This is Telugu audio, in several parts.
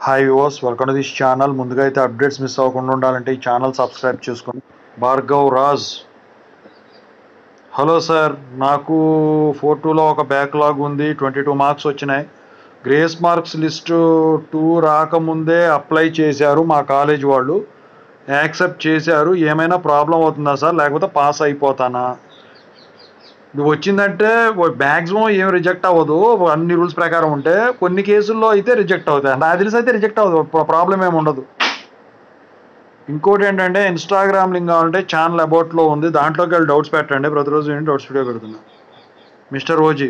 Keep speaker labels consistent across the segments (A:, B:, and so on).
A: Hi viewers welcome to this channel ముందుగా అయితే అప్డేట్స్ మిస్ అవ్వకుండా ఉండాలంటే ఈ ఛానల్ సబ్స్క్రైబ్ చేసుకోండి భార్గవ్ రాజ్ హలో సార్ నాకు ఫోర్ టూలో ఒక బ్యాక్లాగ్ ఉంది ట్వంటీ టూ మార్క్స్ వచ్చినాయి గ్రేస్ మార్క్స్ లిస్టు టూ రాకముందే అప్లై చేశారు మా కాలేజ్ వాళ్ళు యాక్సెప్ట్ చేశారు ఏమైనా ప్రాబ్లం అవుతుందా సార్ లేకపోతే పాస్ అయిపోతానా ఇది వచ్చిందంటే మ్యాక్సిమం ఏం రిజెక్ట్ అవ్వదు అన్ని రూల్స్ ప్రకారం ఉంటే కొన్ని కేసుల్లో అయితే రిజెక్ట్ అవుతాయి నాకు తెలిసి అయితే రిజెక్ట్ అవ్వదు ప్రాబ్లం ఏమి ఉండదు ఇంకోటి ఏంటంటే ఇన్స్టాగ్రామ్ లింక్ కావాలంటే ఛానల్ అబౌట్లో ఉంది దాంట్లోకి వెళ్ళి డౌట్స్ పెట్టండి ప్రతిరోజు నేను డౌట్స్ వీడియో పెడుతున్నా mister OG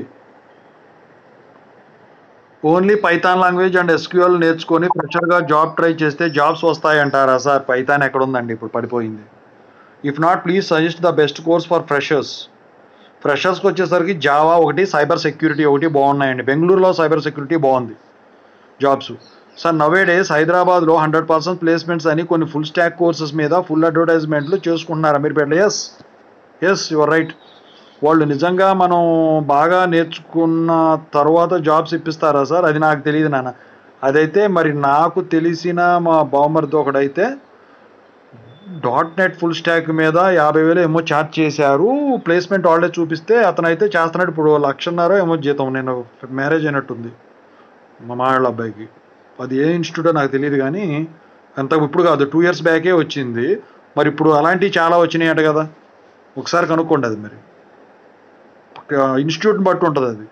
A: only Python language and SQL నేర్చుకొని ఫ్రెషర్గా జాబ్ ట్రై చేస్తే జాబ్స్ వస్తాయంటారా సార్ పైథాన్ ఎక్కడ ఉందండి ఇప్పుడు పడిపోయింది if not please suggest the best course for freshers ఫ్రెషర్స్కి వచ్చేసరికి జావా ఒకటి సైబర్ సెక్యూరిటీ ఒకటి బాగున్నాయండి బెంగళూరులో సైబర్ సెక్యూరిటీ బాగుంది జాబ్స్ సార్ నవే డేస్ హైదరాబాద్లో హండ్రెడ్ పర్సెంట్ ప్లేస్మెంట్స్ అని కొన్ని ఫుల్ స్టాక్ కోర్సెస్ మీద ఫుల్ అడ్వర్టైజ్మెంట్లు చేసుకుంటున్నారు అమీర్పేటలో ఎస్ ఎస్ యువర్ రైట్ వాళ్ళు నిజంగా మనం బాగా నేర్చుకున్న తర్వాత జాబ్స్ ఇప్పిస్తారా సార్ అది నాకు తెలియదు నాన్న అదైతే మరి నాకు తెలిసిన మా బావమరిది ఒకడైతే డాట్ నెట్ ఫుల్ స్టాక్ మీద యాభై వేలు ఏమో ఛార్జ్ చేశారు ప్లేస్మెంట్ ఆల్రెడీ చూపిస్తే అతను అయితే చేస్తున్నాడు ఇప్పుడు లక్షన్నర ఏమో జీతం నేను మ్యారేజ్ అయినట్టుంది మా మాళ్ళ అబ్బాయికి అది ఏ ఇన్స్టిట్యూటో నాకు తెలియదు కానీ అంత ఇప్పుడు కాదు టూ ఇయర్స్ బ్యాకే వచ్చింది మరి ఇప్పుడు అలాంటివి చాలా వచ్చినాయట కదా ఒకసారి కనుక్కోండి అది మరి ఇన్స్టిట్యూట్ని బట్టి ఉంటుంది అది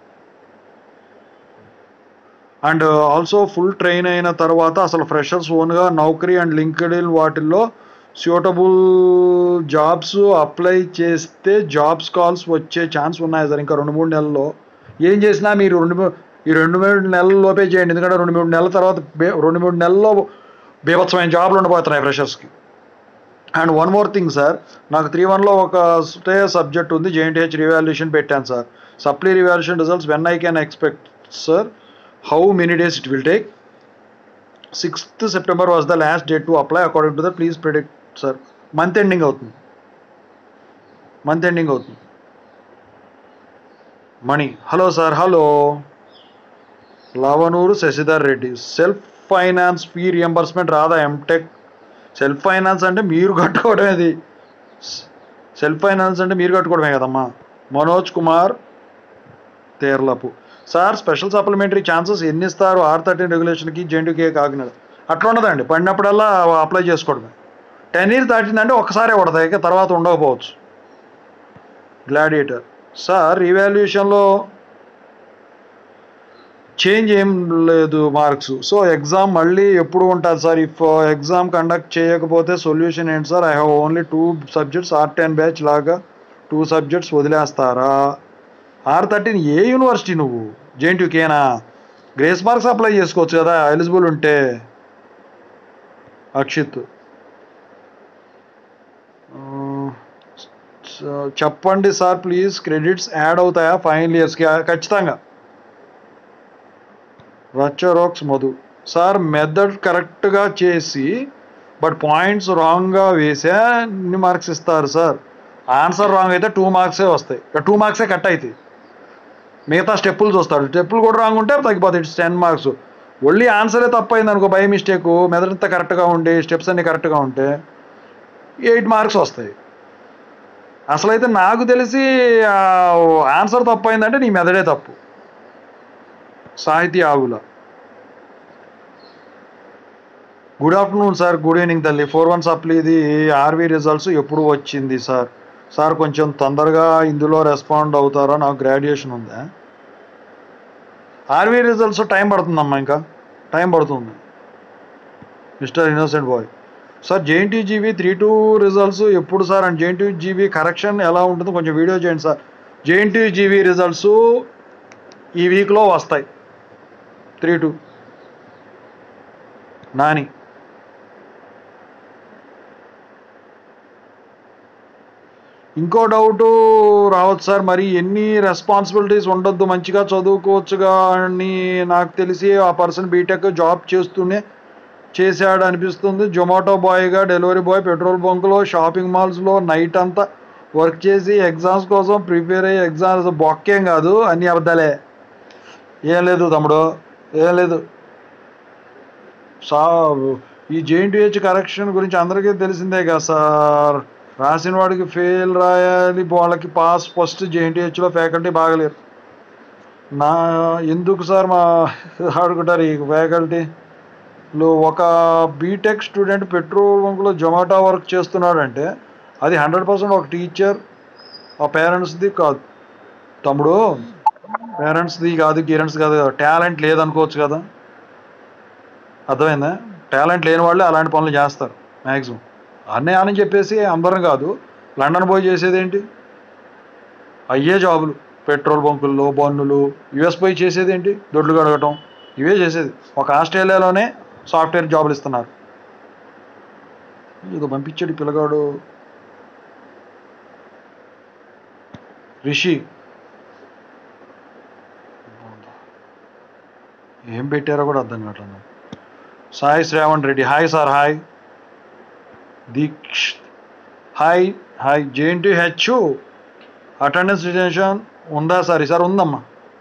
A: అండ్ ఆల్సో ఫుల్ ట్రైన్ అయిన తర్వాత అసలు ఫ్రెషర్స్ ఓన్గా నౌకరీ అండ్ లింక్డ్ ఇన్ వాటిల్లో సూటబుల్ జాబ్స్ అప్లై చేస్తే జాబ్స్ కాల్స్ వచ్చే ఛాన్స్ ఉన్నాయి సార్ ఇంకా రెండు మూడు నెలల్లో ఏం చేసినా మీరు రెండు మూ- ఈ రెండు మూడు నెలల లోపే చేయండి ఎందుకంటే రెండు మూడు నెలల తర్వాత బే- రెండు మూడు నెలల్లో బీభత్సమైన జాబ్లు ఉండబోతున్నాయి ఫ్రెషర్స్కి and one more thing sir నాకు త్రీ వన్లో ఒక స్టే సబ్జెక్ట్ ఉంది జేఎన్టీహెచ్ రివాల్యూషన్ పెట్టాను sir supply revaluation results when I can expect sir how many days it will take sixth September was the last date to apply according to the please predict sir month ending అవుతుంది మంత్ ఎండింగ్ అవుతుంది Mani hello sir hello Lavanuru Sasidhar Reddy self finance fee reimbursement రాదా ఎంటెక్ సెల్ఫ్ ఫైనాన్స్ అంటే మీరు కట్టుకోవడమే అది సెల్ఫ్ ఫైనాన్స్ అంటే మీరు కట్టుకోవడమే కదమ్మా Manoj Kumar Terlapu sir special supplementary chances ఎన్ని ఇస్తారు ఆర్ థర్టీన్ రెగ్యులేషన్కి జెంటుకే కాకినాడ అట్లా ఉండదండి పడినప్పుడల్లా అప్లై చేసుకోవడమే టెన్ ఇయర్స్ దాటిందంటే ఒకసారి పడతాయి ఇక తర్వాత ఉండకపోవచ్చు గ్లాడియేటర్ సార్ రివాల్యూషన్లో చేంజ్ ఏం లేదు మార్క్స్ సో ఎగ్జామ్ మళ్ళీ ఎప్పుడు ఉంటుంది సార్ ఇఫ్ ఎగ్జామ్ కండక్ట్ చేయకపోతే సొల్యూషన్ ఏంటి sir I have only two subjects or ten batch లాగా టూ సబ్జెక్ట్స్ వదిలేస్తారా ఆర్ థర్టీన్ ఏ యూనివర్సిటీ నువ్వు జేఎన్టీకేనా గ్రేస్ మార్క్స్ అప్లై చేసుకోవచ్చు కదా ఎలిజిబుల్ ఉంటే అక్షిత్ ఆ, స- చెప్పండి సార్ ప్లీజ్ క్రెడిట్స్ యాడ్ అవుతాయా ఫైనల్ ఇయర్స్కి ఖచ్చితంగా రచ్చరోక్స్ మధు సార్ మెథడ్ కరెక్ట్గా చేసి బట్ పాయింట్స్ రాంగ్గా వేసే ఎన్ని మార్క్స్ ఇస్తారు సార్ ఆన్సర్ రాంగ్ అయితే టూ మార్క్సే వస్తాయి టూ మార్క్సే కట్ అవుతాయి మిగతా స్టెప్పులు చూస్తాడు స్టెప్పులు కూడా రాంగ్ ఉంటే తగ్గిపోతాయి ఇట్స్ టెన్ మార్క్స్ ఓన్లీ ఆన్సరే తప్పైంది అనుకో బై మిస్టేక్ మెథడ్ అంతా కరెక్ట్గా ఉండి స్టెప్స్ అన్ని కరెక్ట్గా ఉంటే ఎయిట్ మార్క్స్ వస్తాయి అసలైతే నాకు తెలిసి ఆన్సర్ తప్పైందంటే నీ మెథడే తప్పు Sahithi Avula good afternoon sir good evening తల్లి ఫోర్ వన్ సప్లీ ఇది ఆర్వీ రిజల్ట్స్ ఎప్పుడు వచ్చింది సార్ సార్ కొంచెం తొందరగా ఇందులో రెస్పాండ్ అవుతారా నాకు గ్రాడ్యుయేషన్ ఉందా ఆర్వీ రిజల్ట్స్ టైం పడుతుందమ్మా ఇంకా టైం పడుతుంది mister innocent boy sir JNT GB three two results ఎప్పుడు sir and JNT GB correction ఎలా ఉంటుందో కొంచెం వీడియో చేయండి సార్ జేఎన్టీ జీబీ రిజల్ట్స్ ఈ వీక్లో వస్తాయి త్రీ టూ నాని ఇంకో డౌట్ రావచ్చు సార్ మరి ఎన్ని రెస్పాన్సిబిలిటీస్ ఉండొద్దు మంచిగా చదువుకోవచ్చుగా అని నాకు తెలిసి ఆ పర్సన్ బీటెక్ జాబ్ చేస్తూనే చేశాడు అనిపిస్తుంది జొమాటో బాయ్గా డెలివరీ బాయ్ పెట్రోల్ బంకులో షాపింగ్ మాల్స్లో నైట్ అంతా వర్క్ చేసి ఎగ్జామ్స్ కోసం ప్రిపేర్ అయ్యి ఎగ్జామ్స్ బొక్కేం కాదు అన్ని అబద్ధాలే ఏం లేదు తమ్ముడు ఏం లేదు సా ఈ జేఎన్టీహెచ్ కరెక్షన్ గురించి అందరికీ తెలిసిందే కదా సార్ రాసిన వాడికి ఫెయిల్ రాయాలి వాళ్ళకి పాస్ ఫస్ట్ జేఎన్టీహెచ్లో ఫ్యాకల్టీ బాగలేరు నా ఎందుకు సార్ మా ఆడుకుంటారు ఈ ఫ్యాకల్టీలో ఒక బీటెక్ స్టూడెంట్ పెట్రోల్ బంక్లో జొమాటో వర్క్ చేస్తున్నాడంటే అది హండ్రెడ్ పర్సెంట్ ఒక టీచర్ ఆ పేరెంట్స్ది కాదు తమ్ముడు పేరెంట్స్ది కాదు పేరెంట్స్ కాదు టాలెంట్ లేదనుకోవచ్చు కదా అర్థమైందా టాలెంట్ లేని వాళ్ళే అలాంటి పనులు చేస్తారు మ్యాక్సిమం అన్నీ అని చెప్పేసి అందరం కాదు లండన్ పోయి చేసేది ఏంటి అయ్యే జాబులు పెట్రోల్ బంకుల్లో బన్నులు యుఎస్ పోయి చేసేది ఏంటి దొడ్లు కడగటం ఇవే చేసేది ఒక ఆస్ట్రేలియాలోనే సాఫ్ట్వేర్ జాబులు ఇస్తున్నారు ఇది పంపించాడు ఈ పిల్లగాడు రిషి ఏం పెట్టారో కూడా అర్థం కావట్లేదు నాకు. Sai Shravan Reddy hi sir hi Deeksh hi hi JNT H attendance retention ఉందా సార్ సార్ ఉందమ్మా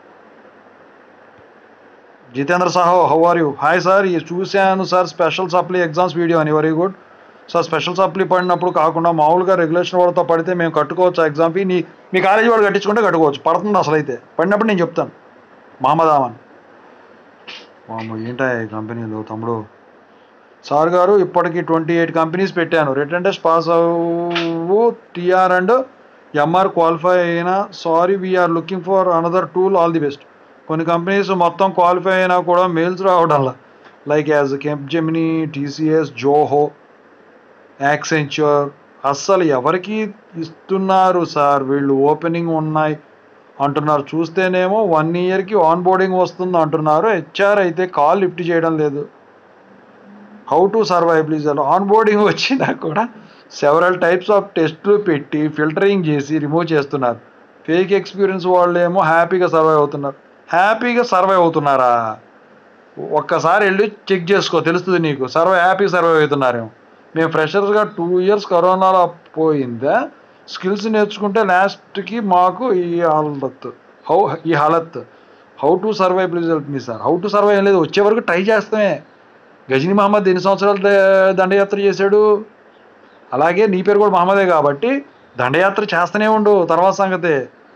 A: Jitendra Saho how are you hi sir ఈ చూశాను sir special supply exams video అని very good sir special supply పడినప్పుడు కాకుండా మామూలుగా రెగ్యులేషన్ వాడితో పడితే మేము కట్టుకోవచ్చు ఎగ్జామ్ ఫీ నీ మీ కాలేజీ వాడు కట్టించుకుంటే కట్టుకోవచ్చు పడుతుంది అసలు అయితే పడినప్పుడు నేను చెప్తాను మహమ్మద్ అమాన్ వామ్మో ఏంటా ఈ కంపెనీలు తమ్ముడు సార్ గారు ఇప్పటికి ట్వంటీ ఎయిట్ కంపెనీస్ పెట్టాను రిటర్న్ టెస్ట్ పాస్ అవ్వు టీఆర్ అండ్ ఎంఆర్ క్వాలిఫై అయినా sorry we are looking for another tool all the best కొన్ని కంపెనీస్ మొత్తం క్వాలిఫై అయినా కూడా మెయిల్స్ రావడంలా like as Capgemini TCS Zoho Accenture అస్సలు ఎవరికి ఇస్తున్నారు సార్ వీళ్ళు ఓపెనింగ్ ఉన్నాయి అంటున్నారు చూస్తేనేమో వన్ ఇయర్కి ఆన్ బోర్డింగ్ వస్తుంది అంటున్నారు హెచ్ఆర్ అయితే కాల్ లిఫ్ట్ చేయడం లేదు how to survive please on boarding వచ్చినా కూడా సెవరల్ టైప్స్ ఆఫ్ టెస్ట్లు పెట్టి ఫిల్టరింగ్ చేసి రిమూవ్ చేస్తున్నారు ఫేక్ ఎక్స్పీరియన్స్ వాళ్ళేమో హ్యాపీగా సర్వైవ్ అవుతున్నారు హ్యాపీగా సర్వైవ్ అవుతున్నారా ఒక్కసారి వెళ్ళి చెక్ చేసుకో తెలుస్తుంది నీకు సర్వై హ్యాపీగా సర్వైవ్ అవుతున్నారేమో మేము ఫ్రెషర్స్గా టూ ఇయర్స్ కరోనాలో పోయిందా స్కిల్స్ నేర్చుకుంటే లాస్ట్కి మాకు ఈ హాలత్ హౌ ఈ హాలత్ how to survive please help me sir how to survive ఏం లేదు వచ్చే వరకు ట్రై చేస్తామే గజనీ మహమ్మద్ ఎన్ని సంవత్సరాలు ద- దండయాత్ర చేశాడు అలాగే నీ పేరు కూడా మహమ్మదే కాబట్టి దండయాత్ర చేస్తూనే ఉండు తర్వాత సంగతే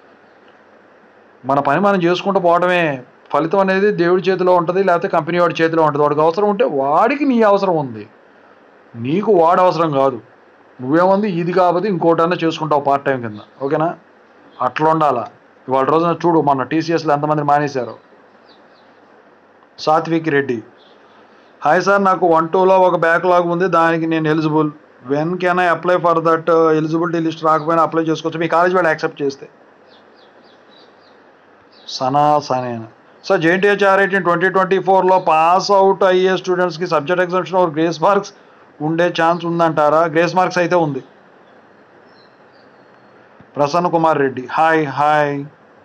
A: మన పని మనం చేసుకుంటూ పోవడమే ఫలితం అనేది దేవుడి చేతిలో ఉంటుంది లేకపోతే కంపెనీ వాడి చేతిలో ఉంటుంది వాడికి అవసరం ఉంటే వాడికి నీ అవసరం ఉంది నీకు వాడు అవసరం కాదు నువ్వేముంది ఇది కాకపోతే ఇంకోటన్నా చేసుకుంటావు పార్ట్ టైం కింద ఓకేనా అట్లా ఉండాలా ఇవాళ రోజున చూడు మన టీసీఎస్లో ఎంతమంది మానేశారు సాత్విక్ రెడ్డి హాయ్ సార్ నాకు వన్ టూలో ఒక బ్యాక్లాగ్ ఉంది దానికి నేను eligible when can I apply for that eligibility list రాకపోయినా అప్లై చేసుకోవచ్చు మీ కాలేజ్ వాళ్ళు యాక్సెప్ట్ చేస్తే సనా సనేనా sir JNTH R eighteen twenty twenty ఫోర్లో పాస్ అవుట్ అయ్యే స్టూడెంట్స్కి సబ్జెక్ట్ ఎగ్జామ్షన్ ఒక గ్రేస్ మార్క్స్ ఉండే ఛాన్స్ ఉందంటారా గ్రేస్ మార్క్స్ అయితే ఉంది Prasanna Kumar Reddy hi hi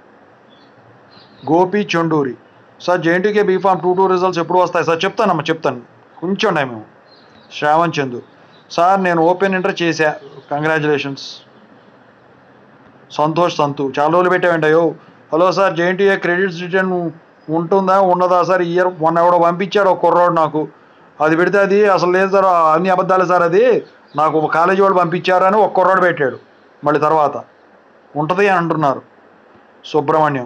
A: Gopi Chanduri sir JNTK BPharm two two results ఎప్పుడు వస్తాయి సార్ చెప్తానమ్మా చెప్తాను కొంచెం టైం ఇవ్వు. శ్రావణ్ చందు సార్ నేను ఓపెన్ ఇంటర్ చేశా కంగ్రాచులేషన్స్ సంతోష్ సంతు చాలా రోజులు పెట్టామంటాయో hello sir JNTA credits return ఉంటుందా ఉండదా సార్ ఇయర్ మొన్న ఎవడో పంపించాడు ఒక కుర్రోడు నాకు అది పెడితే అది అసలు లేదు సార్ అన్ని అబద్ధాలే సార్ అది నాకు ఒక కాలేజీ వాళ్ళు పంపించారని ఒక కుర్రోడు పెట్టాడు మళ్ళీ తర్వాత ఉంటుంది అని అంటున్నారు Subrahmanyam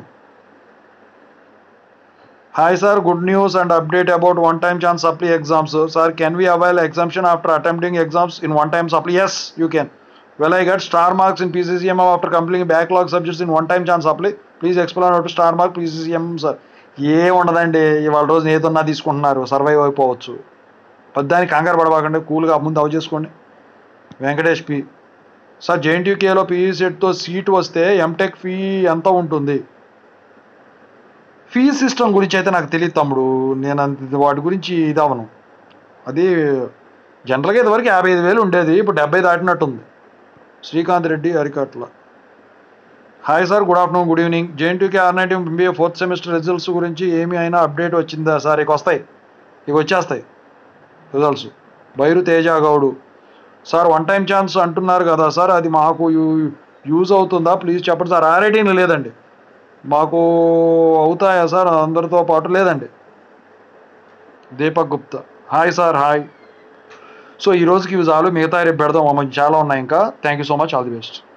A: hi sir good news and update about one time chance supply exams sir can we avail exemption after attempting exams in one time supply yes you can will I get star marks in PCCM after completing backlog subjects in one time chance supply please explain out star mark PCCM sir ఏ ఉండదండి ఇవాళ రోజు ఏదన్నా తీసుకుంటున్నారు సర్వైవ్ అయిపోవచ్చు పద్దానికి కంగారు పడబాకండి కూల్గా ముందు అవ చేసుకోండి వెంకటేష్ పి సార్ జేఎన్టీయూకేలో పీఈ సెట్తో సీట్ వస్తే ఎంటెక్ ఫీ ఎంత ఉంటుంది ఫీ సిస్టమ్ గురించి అయితే నాకు తెలియదు తమ్ముడు నేను అంత వాటి గురించి ఇది అవను అది జనరల్గా ఇదివరకు యాభై ఐదు వేలు ఉండేది ఇప్పుడు డెబ్బై దాటినట్టుంది Srikanth Reddy Arikatla hi sir good afternoon good evening JNTUK R ninety MBA fourth semester results గురించి ఏమి అయినా అప్డేట్ వచ్చిందా సార్ ఇక వస్తాయి ఇక వచ్చేస్తాయి results Bairu Teja Goud sir one time chance అంటున్నారు కదా సార్ అది మాకు యూ- యూజ్ అవుతుందా ప్లీజ్ చెప్పండి సార్ ఆర్ఐటీని లేదండి మాకు అవుతాయా సార్ అందరితో పాటు లేదండి Deepak Gupta hi sir hi so ఈ రోజుకి ఇవి చాలు మిగతా రేపు పెడదాం మంచి చాలా ఉన్నాయి ఇంకా thank you so much all the best